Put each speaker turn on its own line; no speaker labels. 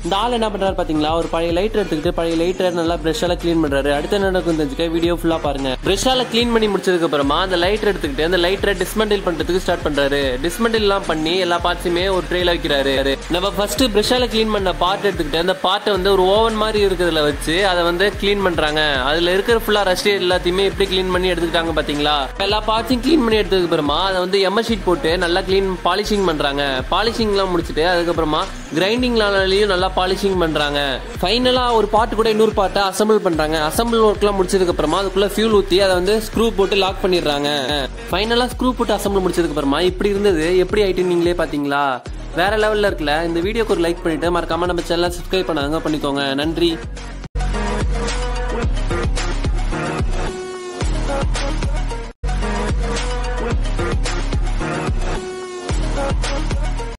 இந்த ஆள் என்ன பண்றாரு பாத்தீங்களா ஒரு பழைய லைட்டர் எடுத்துக்கிட்டு பழைய லைட்டர் நல்லா பிரஷால க்ளீன் பண்றாரு அடுத்து என்ன நடக்கும் தெரிஞ்சுக்க வீடியோ ஃபுல்லா பாருங்க பிரஷால க்ளீன் பண்ணி முடிச்சதுக்கு அப்புறமா அந்த லைட்டர் எடுத்துக்கிட்டு அந்த லைட்டரை டிஸ்மெண்டில் பண்றதுக்கு ஸ்டார்ட் பண்றாரு டிஸ்மெண்டில் எல்லாம் பண்ணி எல்லா பார்ட்ஸுமே ஒரு ட்ரேல வைக்கிறாரு நம்ம ஃபர்ஸ்ட் பிரஷால க்ளீன் பண்ண பார்ட் எடுத்துக்கிட்டு அந்த பார்ட்டை வந்து ஒரு ஓவன் மாதிரி இருக்கிறதுல வச்சு அதை வந்து க்ளீன் பண்றாங்க அதுல இருக்கிற ஃபுல்லா ரஸ்ட் எல்லாத்தையுமே எப்படி க்ளீன் பண்ணி எடுத்துக்கிட்டாங்க பாத்தீங்களா எல்லா பார்ட்ஸையும் க்ளீன் பண்ணி எடுத்ததுக்கு அப்புறமா அதை வந்து எம்எஸ் ஷீட் போட்டு நல்லா க்ளீன் பாலிஷிங் பண்றாங்க பாலிஷிங்லாம் முடிச்சுட்டு அதுக்கப்புறமா கிரைண்டிங்லாலையும் நல்லா பாலிஷிங் பண்றாங்க ஃபைனலா ஒரு பார்ட் கூட இன்னொரு பார்ட்டை அசம்பிள் பண்றாங்க அசம்பிள் ஒர்க்லாம் முடிச்சதுக்கு அப்புறமா அதுக்குள்ள ஃபியூல் ஊத்தி அதை வந்து ஸ்க்ரூ போட்டு லாக் பண்ணிடுறாங்க ஃபைனலா ஸ்க்ரூ போட்டு அசம்பிள் முடிச்சதுக்கு அப்புறமா இப்படி இருந்தது எப்படி ஆயிட்டு நீங்களே பாத்தீங்களா வேற லெவல்ல இருக்குல்ல இந்த வீடியோக்கு ஒரு லைக் பண்ணிட்டு மறக்காம நம்ம சேனலை சப்ஸ்கிரைப் பண்ணாங்க பண்ணிக்கோங்க நன்றி